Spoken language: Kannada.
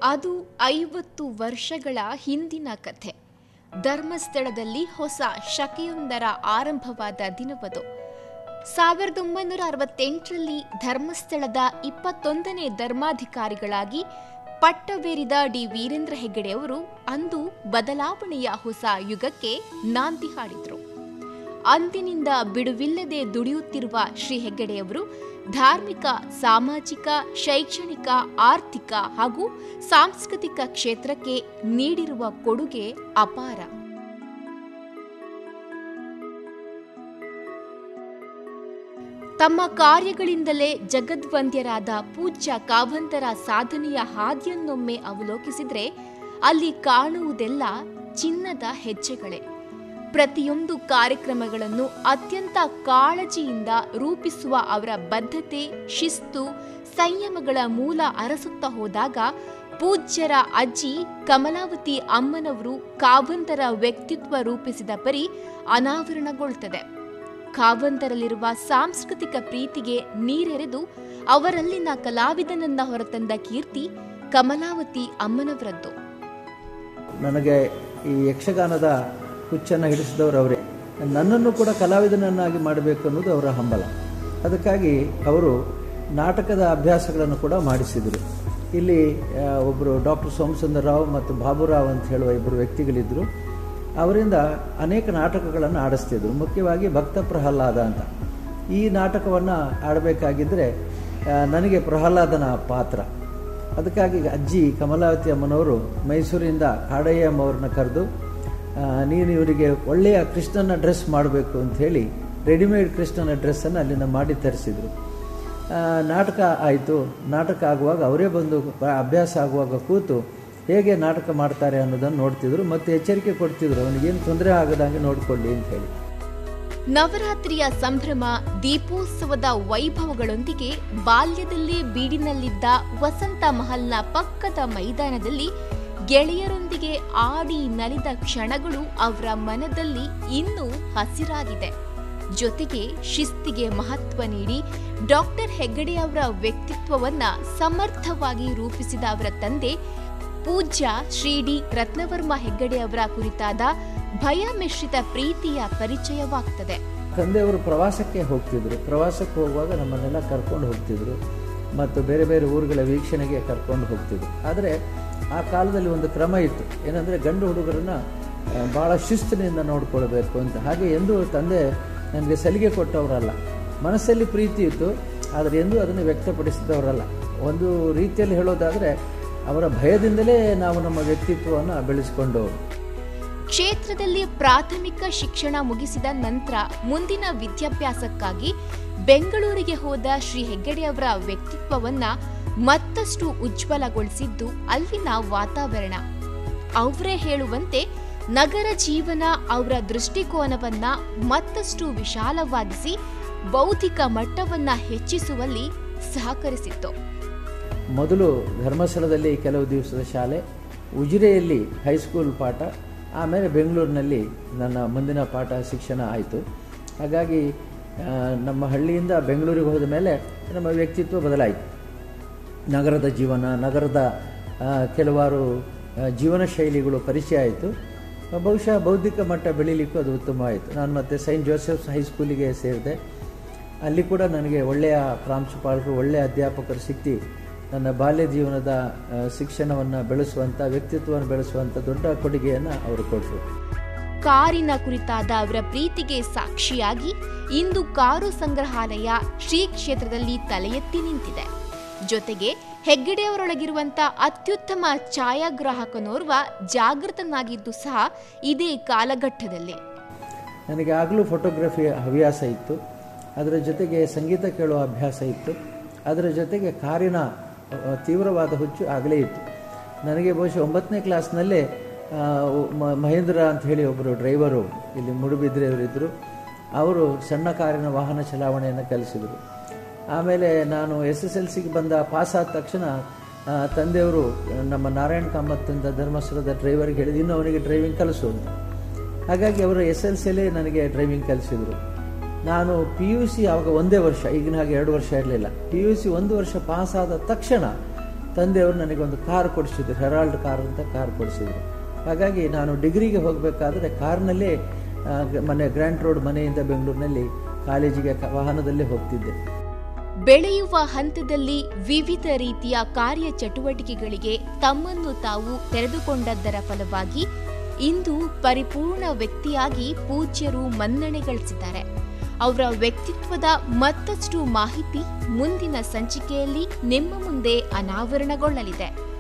ಅದು ಐವತ್ತು ವರ್ಷಗಳ ಹಿಂದಿನ ಕಥೆ ಧರ್ಮಸ್ಥಳದಲ್ಲಿ ಹೊಸ ಶಕೆಯೊಂದರ ಆರಂಭವಾದ ದಿನವದು ಸಾವಿರದ ಒಂಬೈನೂರ ಅರವತ್ತೆಂಟರಲ್ಲಿ ಧರ್ಮಸ್ಥಳದ ಇಪ್ಪತ್ತೊಂದನೇ ಧರ್ಮಾಧಿಕಾರಿಗಳಾಗಿ ಪಟ್ಟವೇರಿದ ಡಿ ವೀರೇಂದ್ರ ಹೆಗ್ಗಡೆ ಅವರು ಅಂದು ಬದಲಾವಣೆಯ ಹೊಸ ಯುಗಕ್ಕೆ ನಾಂದಿ ಹಾಡಿದರು ಅಂದಿನಿಂದ ಬಿಡುವಿಲ್ಲದೆ ದುಡಿಯುತ್ತಿರುವ ಶ್ರೀ ಹೆಗ್ಗಡೆಯವರು ಧಾರ್ಮಿಕ ಸಾಮಾಜಿಕ ಶೈಕ್ಷಣಿಕ ಆರ್ಥಿಕ ಹಾಗೂ ಸಾಂಸ್ಕೃತಿಕ ಕ್ಷೇತ್ರಕ್ಕೆ ನೀಡಿರುವ ಕೊಡುಗೆ ಅಪಾರ ತಮ್ಮ ಕಾರ್ಯಗಳಿಂದಲೇ ಜಗದ್ವಂದ್ಯರಾದ ಪೂಜ್ಯ ಕಾವಂತರ ಸಾಧನೆಯ ಹಾದಿಯನ್ನೊಮ್ಮೆ ಅವಲೋಕಿಸಿದ್ರೆ ಅಲ್ಲಿ ಕಾಣುವುದೆಲ್ಲ ಚಿನ್ನದ ಹೆಜ್ಜೆಗಳೇ ಪ್ರತಿಯೊಂದು ಕಾರ್ಯಕ್ರಮಗಳನ್ನು ಅತ್ಯಂತ ಕಾಳಜಿಯಿಂದ ರೂಪಿಸುವ ಅವರ ಬದ್ಧತೆ ಶಿಸ್ತು ಸಂಯಮಗಳ ಮೂಲ ಅರಸುತ್ತಾ ಹೋದಾಗ ಪೂಜ್ಯರ ಅಜ್ಜಿ ಕಮಲಾವತಿ ಅಮ್ಮನವರು ಕಾವಂತರ ವ್ಯಕ್ತಿತ್ವ ರೂಪಿಸಿದ ಪರಿ ಅನಾವರಣಗೊಳ್ಳುತ್ತದೆ ಕಾವಂತರಲ್ಲಿರುವ ಸಾಂಸ್ಕೃತಿಕ ಪ್ರೀತಿಗೆ ನೀರೆರೆದು ಅವರಲ್ಲಿನ ಕಲಾವಿದನನ್ನ ಹೊರತಂದ ಕೀರ್ತಿ ಕಮಲಾವತಿ ಅಮ್ಮನವರದ್ದು ನನಗೆ ಈ ಯಕ್ಷಗಾನದ ಹುಚ್ಚನ್ನು ಹಿಡಿಸಿದವರು ಅವರೇ ನನ್ನನ್ನು ಕೂಡ ಕಲಾವಿದನನ್ನಾಗಿ ಮಾಡಬೇಕು ಅನ್ನೋದು ಅವರ ಹಂಬಲ ಅದಕ್ಕಾಗಿ ಅವರು ನಾಟಕದ ಅಭ್ಯಾಸಗಳನ್ನು ಕೂಡ ಮಾಡಿಸಿದರು ಇಲ್ಲಿ ಒಬ್ಬರು ಡಾಕ್ಟರ್ ಸೋಮಸುಂದರ್ ರಾವ್ ಮತ್ತು ಬಾಬುರಾವ್ ಅಂತ ಹೇಳುವ ಇಬ್ಬರು ವ್ಯಕ್ತಿಗಳಿದ್ದರು ಅವರಿಂದ ಅನೇಕ ನಾಟಕಗಳನ್ನು ಆಡಿಸ್ತಿದ್ರು ಮುಖ್ಯವಾಗಿ ಭಕ್ತ ಪ್ರಹ್ಲಾದ ಅಂತ ಈ ನಾಟಕವನ್ನು ಆಡಬೇಕಾಗಿದ್ದರೆ ನನಗೆ ಪ್ರಹ್ಲಾದನ ಪಾತ್ರ ಅದಕ್ಕಾಗಿ ಅಜ್ಜಿ ಕಮಲಾವತಿ ಅಮ್ಮನವರು ಮೈಸೂರಿಂದ ಕಾಡಯ್ಯ ಅಮ್ಮವ್ರನ್ನ ಕರೆದು ನೀನು ಇವರಿಗೆ ಒಳ್ಳೆಯ ಕೃಷ್ಣನ ಡ್ರೆಸ್ ಮಾಡಬೇಕು ಅಂತ ಹೇಳಿ ರೆಡಿಮೇಡ್ ಕೃಷ್ಣನ ಡ್ರೆಸ್ಸನ್ನು ಅಲ್ಲಿಂದ ಮಾಡಿ ತರಿಸಿದರು ನಾಟಕ ಆಯಿತು ನಾಟಕ ಆಗುವಾಗ ಅವರೇ ಬಂದು ಅಭ್ಯಾಸ ಆಗುವಾಗ ಕೂತು ಹೇಗೆ ನಾಟಕ ಮಾಡ್ತಾರೆ ಅನ್ನೋದನ್ನು ನೋಡ್ತಿದ್ರು ಮತ್ತು ಎಚ್ಚರಿಕೆ ಕೊಡ್ತಿದ್ರು ಅವನಿಗೇನು ತೊಂದರೆ ಆಗದಂಗೆ ನೋಡ್ಕೊಳ್ಳಿ ಅಂತ ಹೇಳಿ ನವರಾತ್ರಿಯ ಸಂಭ್ರಮ ದೀಪೋತ್ಸವದ ವೈಭವಗಳೊಂದಿಗೆ ಬಾಲ್ಯದಲ್ಲೇ ಬೀಡಿನಲ್ಲಿದ್ದ ವಸಂತ ಮಹಲ್ನ ಪಕ್ಕದ ಮೈದಾನದಲ್ಲಿ ಗೆಳೆಯರೊಂದಿಗೆ ಆಡಿ ನಲಿದ ಕ್ಷಣಗಳು ಅವರ ಮನದಲ್ಲಿ ಇನ್ನೂ ಹಸಿರಾಗಿದೆ ಜೊತೆಗೆ ಶಿಸ್ತಿಗೆ ಮಹತ್ವ ನೀಡಿ ಡಾಕ್ಟರ್ ಹೆಗ್ಗಡೆ ಅವರ ವ್ಯಕ್ತಿತ್ವವನ್ನ ಸಮರ್ಥವಾಗಿ ರೂಪಿಸಿದ ಅವರ ತಂದೆ ಪೂಜ್ಯ ಶ್ರೀ ಡಿ ರತ್ನವರ್ಮ ಹೆಗ್ಗಡೆ ಅವರ ಕುರಿತಾದ ಭಯ ಮಿಶ್ರಿತ ಪ್ರೀತಿಯ ಪರಿಚಯವಾಗ್ತದೆ ತಂದೆಯವರು ಪ್ರವಾಸಕ್ಕೆ ಹೋಗ್ತಿದ್ರು ಪ್ರವಾಸಕ್ಕೆ ಹೋಗುವಾಗ ನಮ್ಮನ್ನೆಲ್ಲ ಕರ್ಕೊಂಡು ಹೋಗ್ತಿದ್ರು ಮತ್ತು ಬೇರೆ ಬೇರೆ ಊರುಗಳ ವೀಕ್ಷಣೆಗೆ ಕರ್ಕೊಂಡು ಹೋಗ್ತಿದ್ರು ಆದರೆ ಆ ಕಾಲದಲ್ಲಿ ಒಂದು ಕ್ರಮ ಇತ್ತು ಏನಂದರೆ ಗಂಡು ಹುಡುಗರನ್ನ ಭಾಳ ಶಿಸ್ತಿನಿಂದ ನೋಡ್ಕೊಳ್ಬೇಕು ಅಂತ ಹಾಗೆ ಎಂದೂ ತಂದೆ ನನಗೆ ಸಲಿಗೆ ಕೊಟ್ಟವರಲ್ಲ ಮನಸ್ಸಲ್ಲಿ ಪ್ರೀತಿ ಇತ್ತು ಆದರೆ ಎಂದೂ ಅದನ್ನು ವ್ಯಕ್ತಪಡಿಸಿದವರಲ್ಲ ಒಂದು ರೀತಿಯಲ್ಲಿ ಹೇಳೋದಾದರೆ ಅವರ ಭಯದಿಂದಲೇ ನಾವು ನಮ್ಮ ವ್ಯಕ್ತಿತ್ವವನ್ನು ಬೆಳೆಸಿಕೊಂಡು ಕ್ಷೇತ್ರದಲ್ಲಿ ಪ್ರಾಥಮಿಕ ಶಿಕ್ಷಣ ಮುಗಿಸಿದ ನಂತರ ಮುಂದಿನ ವಿದ್ಯಾಭ್ಯಾಸಕ್ಕಾಗಿ ಬೆಂಗಳೂರಿಗೆ ಹೋದ ಶ್ರೀ ಹೆಗ್ಗಡೆ ಅವರ ವ್ಯಕ್ತಿತ್ವವನ್ನ ಮತ್ತಷ್ಟು ಉಜ್ವಲಗೊಳಿಸಿದ್ದು ಅಲ್ಲಿನ ವಾತಾವರಣ ಅವರೇ ಹೇಳುವಂತೆ ನಗರ ಜೀವನ ಅವರ ದೃಷ್ಟಿಕೋನವನ್ನ ಮತ್ತಷ್ಟು ವಿಶಾಲವಾಗಿಸಿ ಬೌದ್ಧಿಕ ಮಟ್ಟವನ್ನ ಹೆಚ್ಚಿಸುವಲ್ಲಿ ಸಹಕರಿಸಿತ್ತು ಮೊದಲು ಧರ್ಮಸ್ಥಳದಲ್ಲಿ ಕೆಲವು ದಿವಸದ ಶಾಲೆ ಉಜಿರೆಯಲ್ಲಿ ಹೈಸ್ಕೂಲ್ ಪಾಠ ಆಮೇಲೆ ಬೆಂಗಳೂರಿನಲ್ಲಿ ನನ್ನ ಮುಂದಿನ ಪಾಠ ಶಿಕ್ಷಣ ಆಯಿತು ಹಾಗಾಗಿ ನಮ್ಮ ಹಳ್ಳಿಯಿಂದ ಬೆಂಗಳೂರಿಗೆ ಹೋದ ಮೇಲೆ ನಮ್ಮ ವ್ಯಕ್ತಿತ್ವ ಬದಲಾಯಿತು ನಗರದ ಜೀವನ ನಗರದ ಕೆಲವಾರು ಜೀವನ ಶೈಲಿಗಳು ಪರಿಚಯ ಆಯಿತು ಬಹುಶಃ ಬೌದ್ಧಿಕ ಮಟ್ಟ ಬೆಳೀಲಿಕ್ಕೂ ಅದು ಉತ್ತಮ ಆಯಿತು ನಾನು ಮತ್ತೆ ಸೈಂಟ್ ಜೋಸೆಫ್ಸ್ ಹೈಸ್ಕೂಲಿಗೆ ಸೇರಿದೆ ಅಲ್ಲಿ ಕೂಡ ನನಗೆ ಒಳ್ಳೆಯ ಪ್ರಾಂಶುಪಾಲರು ಒಳ್ಳೆಯ ಅಧ್ಯಾಪಕರು ಸಿಕ್ಕಿ ನನ್ನ ಬಾಲ್ಯ ಜೀವನದ ಶಿಕ್ಷಣವನ್ನು ಬೆಳೆಸುವಂಥ ವ್ಯಕ್ತಿತ್ವವನ್ನು ಬೆಳೆಸುವಂಥ ದೊಡ್ಡ ಕೊಡುಗೆಯನ್ನು ಅವರು ಕೊಟ್ಟರು ಕಾರಿನ ಕುರಿತಾದ ಅವರ ಪ್ರೀತಿಗೆ ಸಾಕ್ಷಿಯಾಗಿ ಇಂದು ಕಾರು ಸಂಗ್ರಹಾಲಯ ಶ್ರೀ ಕ್ಷೇತ್ರದಲ್ಲಿ ತಲೆ ಎತ್ತಿ ನಿಂತಿದೆ ಜೊತೆಗೆ ಹೆಗ್ಗಡೆಯವರೊಳಗಿರುವಂಥ ಅತ್ಯುತ್ತಮ ಛಾಯಾಗ್ರಾಹಕನೋರ್ವ ಜಾಗೃತನಾಗಿದ್ದು ಸಹ ಇದೇ ಕಾಲಘಟ್ಟದಲ್ಲಿ ನನಗೆ ಆಗಲೂ ಫೋಟೋಗ್ರಫಿ ಹವ್ಯಾಸ ಇತ್ತು ಅದರ ಜೊತೆಗೆ ಸಂಗೀತ ಕೇಳುವ ಅಭ್ಯಾಸ ಇತ್ತು ಅದರ ಜೊತೆಗೆ ಕಾರಿನ ತೀವ್ರವಾದ ಹುಚ್ಚು ಆಗಲೇ ಇತ್ತು ನನಗೆ ಬಹುಶಃ ಒಂಬತ್ತನೇ ಕ್ಲಾಸ್ನಲ್ಲೇ ಮಹೇಂದ್ರ ಅಂತ ಹೇಳಿ ಒಬ್ಬರು ಡ್ರೈವರು ಇಲ್ಲಿ ಮುಡುಬಿದ್ರೆಯವರಿದ್ದರು ಅವರು ಸಣ್ಣ ಕಾರಿನ ವಾಹನ ಚಲಾವಣೆಯನ್ನು ಕಲಿಸಿದರು ಆಮೇಲೆ ನಾನು ಎಸ್ ಎಸ್ ಎಲ್ ಸಿಗೆ ಬಂದ ಪಾಸ್ ಆದ ತಕ್ಷಣ ತಂದೆಯವರು ನಮ್ಮ ನಾರಾಯಣ ಕಾಮತ್ ಅಂತ ಧರ್ಮಸ್ಥಳದ ಡ್ರೈವರ್ಗೆ ಹೇಳಿದ ಇನ್ನು ಅವನಿಗೆ ಡ್ರೈವಿಂಗ್ ಕಲಿಸೋದು ಹಾಗಾಗಿ ಅವರು ಎಸ್ ಎಲ್ ಸಿಲೇ ನನಗೆ ಡ್ರೈವಿಂಗ್ ಕಲಿಸಿದರು ನಾನು ಪಿ ಯು ಸಿ ಆವಾಗ ಒಂದೇ ವರ್ಷ ಈಗಿನ ಹಾಗೆ ಎರಡು ವರ್ಷ ಇರಲಿಲ್ಲ ಪಿ ಯು ಸಿ ಒಂದು ವರ್ಷ ಪಾಸ್ ಆದ ತಕ್ಷಣ ತಂದೆಯವರು ನನಗೊಂದು ಕಾರ್ ಕೊಡಿಸಿದ್ರು ಹೆರಾಲ್ಡ್ ಕಾರ್ ಅಂತ ಕಾರ್ ಕೊಡಿಸಿದ್ರು ಹಾಗಾಗಿ ನಾನು ಡಿಗ್ರಿಗೆ ಹೋಗಬೇಕಾದ್ರೆ ಕಾರ್ನಲ್ಲೇ ಆ, ಗ- ಮನೆ ಗ್ರ್ಯಾಂಟ್ ರೋಡ್ ಮನೆಯಿಂದ ಬೆಂಗಳೂರಿನಲ್ಲಿ ಕಾಲೇಜಿಗೆ ಕ- ವಾಹನದಲ್ಲೇ ಹೋಗ್ತಿದ್ದೆ ಬೆಳೆಯುವ ಹಂತದಲ್ಲಿ ವಿವಿಧ ರೀತಿಯ ಕಾರ್ಯ ಚಟುವಟಿಕೆಗಳಿಗೆ ತಮ್ಮನ್ನು ತಾವು ತೆರೆದುಕೊಂಡದ್ದರ ಫಲವಾಗಿ ಇಂದು ಪರಿಪೂರ್ಣ ವ್ಯಕ್ತಿಯಾಗಿ ಪೂಜ್ಯರು ಮನ್ನಣೆ ಗಳಿಸಿದ್ದಾರೆ ಅವರ ವ್ಯಕ್ತಿತ್ವದ ಮತ್ತಷ್ಟು ಮಾಹಿತಿ ಮುಂದಿನ ಸಂಚಿಕೆಯಲ್ಲಿ ನಿಮ್ಮ ಮುಂದೆ ಅನಾವರಣಗೊಳ್ಳಲಿದೆ